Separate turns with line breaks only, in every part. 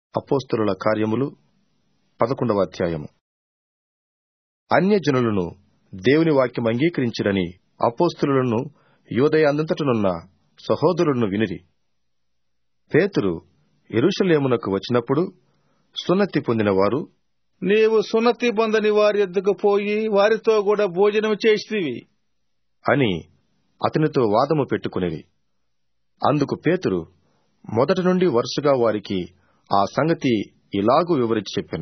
అపోస్తలుల కార్యములు పదకొండవ అధ్యాయము అన్యజనులను దేవుని వాక్యం అంగీకరించిరని అపోస్తలులను యూదయందంతటనున్న సహోదరులను వినిరి పేతురు యెరూషలేమునకు వచ్చినప్పుడు సున్నతి పొందిన వారు
నీవు సున్నతి పొందని వారి ఎద్దుకు పోయి వారితో కూడా భోజనం చేసివి
అని అతనితో వాదము పెట్టుకునేది అందుకు పేతురు మొదటి నుండి వరుసగా వారికి ఆ సంగతి ఇలాగూ వివరించి చెప్పెను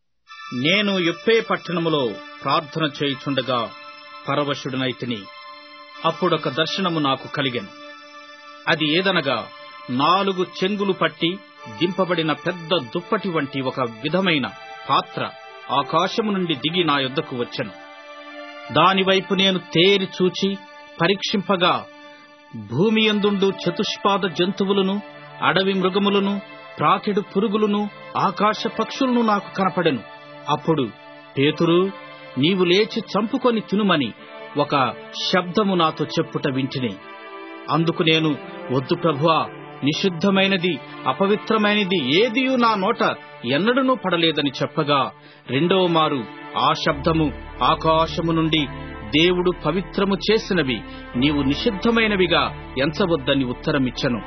నేను ఎప్పే పట్టణములో ప్రార్థన చేయుచుండగా పరవశుడనైతిని అప్పుడొక దర్శనము నాకు కలిగెను అది ఏదనగా నాలుగు చెంగులు పట్టి దింపబడిన పెద్ద దుప్పటి వంటి ఒక విధమైన పాత్ర ఆకాశము నుండి దిగి నా యొద్దకు వచ్చెను దానివైపు నేను తేరి చూచి పరీక్షింపగా భూమి ఎందుండు చతుష్పాద జంతువులను అడవి మృగములను ప్రాకెడు పురుగులను ఆకాశ పక్షులను నాకు కనపడెను అప్పుడు పేతురు నీవు లేచి చంపుకొని తినుమని ఒక శబ్దము నాతో చెప్పుట వింటిని అందుకు నేను వద్దు ప్రభువా నిషిద్ధమైనది అపవిత్రమైనది ఏదియూ నా నోట ఎన్నడనూ పడలేదని చెప్పగా రెండవ మారు ఆ శబ్దము ఆకాశము నుండి దేవుడు పవిత్రము చేసినవి నీవు నిషిద్ధమైనవిగా ఎంచవద్దని ఉత్తరమిచ్చను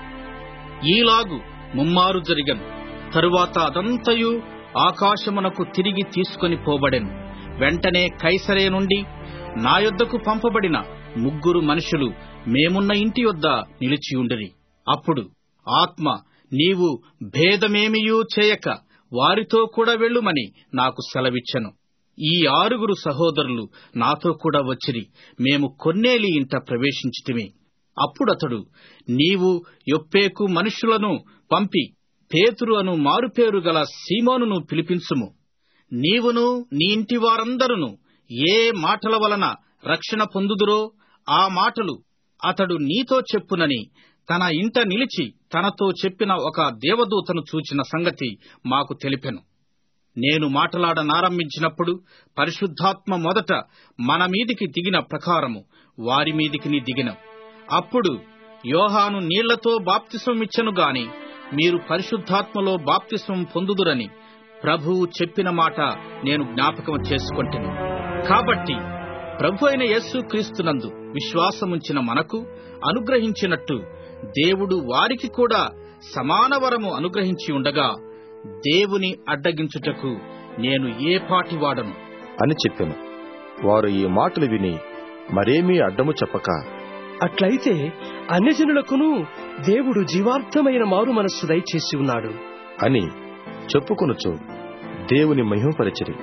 ఈలాగు ముమ్మారు జరిగను తరువాత అదంతయు ఆకాశమునకు తిరిగి తీసుకొని పోబడెను వెంటనే కైసరే నుండి నా యొద్దకు పంపబడిన ముగ్గురు మనుషులు మేమున్న ఇంటి యొద్ద నిలిచియుండిరి అప్పుడు ఆత్మ నీవు భేదమేమియూ చేయక వారితో కూడా వెళ్ళుమని నాకు సెలవిచ్చెను ఈ ఆరుగురు సహోదరులు నాతో కూడా వచ్చిరి మేము కొన్నేలి ఇంట ప్రవేశించితిమి అప్పుడతడు నీవు యొప్పేకు మనుషులను పంపి పేతురు అను మారుపేరు గల సీమోనును పిలిపించుము నీవును నీ ఇంటి వారందరును ఏ మాటల వలన రక్షణ పొందుదురో ఆ మాటలు అతడు నీతో చెప్పునని తన ఇంట నిలిచి తనతో చెప్పిన ఒక దేవదూతను చూచిన సంగతి మాకు తెలిపెను నేను మాటలాడనారంభించినప్పుడు పరిశుద్ధాత్మ మొదట మన మీదికి దిగిన ప్రకారము వారి మీదికి దిగిన అప్పుడు యోహాను నీళ్లతో బాప్తిసం ఇచ్చను గాని మీరు పరిశుద్ధాత్మలో బాప్తిసం పొందుదురని ప్రభువు చెప్పిన మాట నేను జ్ఞాపకం చేసుకొంటిని కాబట్టి ప్రభు అయిన యేసు క్రీస్తునందు విశ్వాసముంచిన మనకు అనుగ్రహించినట్టు దేవుడు వారికి కూడా సమాన వరము అనుగ్రహించి ఉండగా దేవుని అడ్డగించుటకు నేను ఏ పాటి వాడను
అని చెప్పెను వారు ఈ మాటలు విని మరేమీ అడ్డము చెప్పక
అట్లయితే అన్యజనులకును దేవుడు జీవార్థమైన మారు మనస్సు దయచేసి ఉన్నాడు
అని చెప్పుకొనుచు దేవుని మహిమపరిచిరి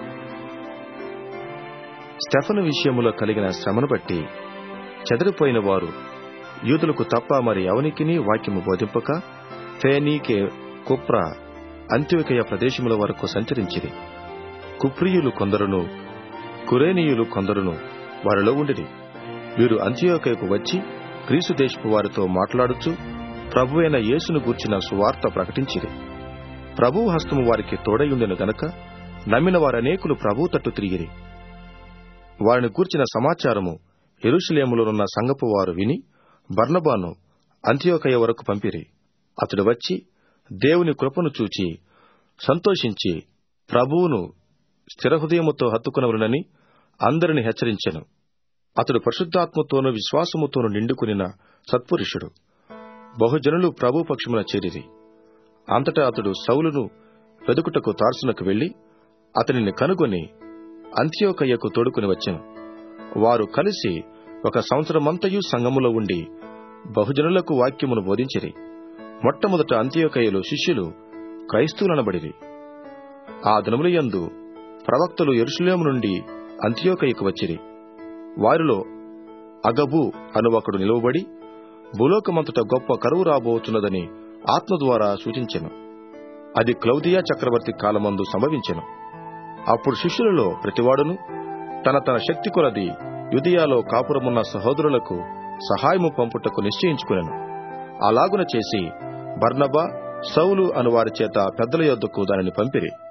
స్టెఫను విషయములో కలిగిన శ్రమను బట్టి చెదరిపోయిన వారు యూదులకు తప్ప మరి ఎవనికిని వాక్యము బోధింపక ఫేనీకే కుప్ర అంత్యోకయ ప్రదేశముల వరకు సంచరించిరి కుప్రియులు కొందరును కురేనీయులు కొందరును వారిలో ఉండిరి వీరు అంత్యోకయకు వచ్చి గ్రీసు దేశపు వారితో మాట్లాడుచు ప్రభువైన యేసును గూర్చిన సువార్త ప్రకటించిరి ప్రభువు హస్తము వారికి తోడయుండెను గనక నమ్మిన వారనేకులు ప్రభు తట్టు తిరిగిరి వారిని గూర్చిన సమాచారము ఎరుషులేములోనున్న సంగపు వారు విని బర్నబాను అంత్యోకయ వరకు పంపిరి అతడు వచ్చి దేవుని కృపను చూచి సంతోషించి ప్రభువును స్థిరహృదయముతో హత్తుకునవలనని అందరిని హెచ్చరించెను అతడు పరిశుద్ధాత్మతోనూ విశ్వాసముతోనూ నిండుకునిన సత్పురుషుడు బహుజనులు ప్రభు పక్షమున చేరిరి అంతటా అతడు సౌలును వెదుకుటకు తార్సునకు వెళ్లి అతనిని కనుగొని అంత్యోకయ్యకు తోడుకుని వచ్చెను వారు కలిసి ఒక సంవత్సరమంతయు సంఘములో ఉండి బహుజనులకు వాక్యమును బోధించిరి మొట్టమొదట అంత్యోకయ్యలో శిష్యులు క్రైస్తవులనబడిరి ఆ దినములయందు ప్రవక్తలు ఎరుషులేము నుండి అంత్యోకయ్యకు వచ్చిరి వారిలో అగబు అను ఒకడు నిలువబడి భూలోకమంతట గొప్ప కరువు రాబోతున్నదని ఆత్మ ద్వారా సూచించెను అది క్లౌదియా చక్రవర్తి కాలమందు సంభవించెను అప్పుడు శిష్యులలో ప్రతివాడును తన తన శక్తి కొలది యుదియాలో కాపురమున్న సహోదరులకు సహాయము పంపుటకు నిశ్చయించుకునెను అలాగున చేసి బర్నబా సౌలు అను వారి చేత పెద్దల యొద్దకు దానిని పంపిరి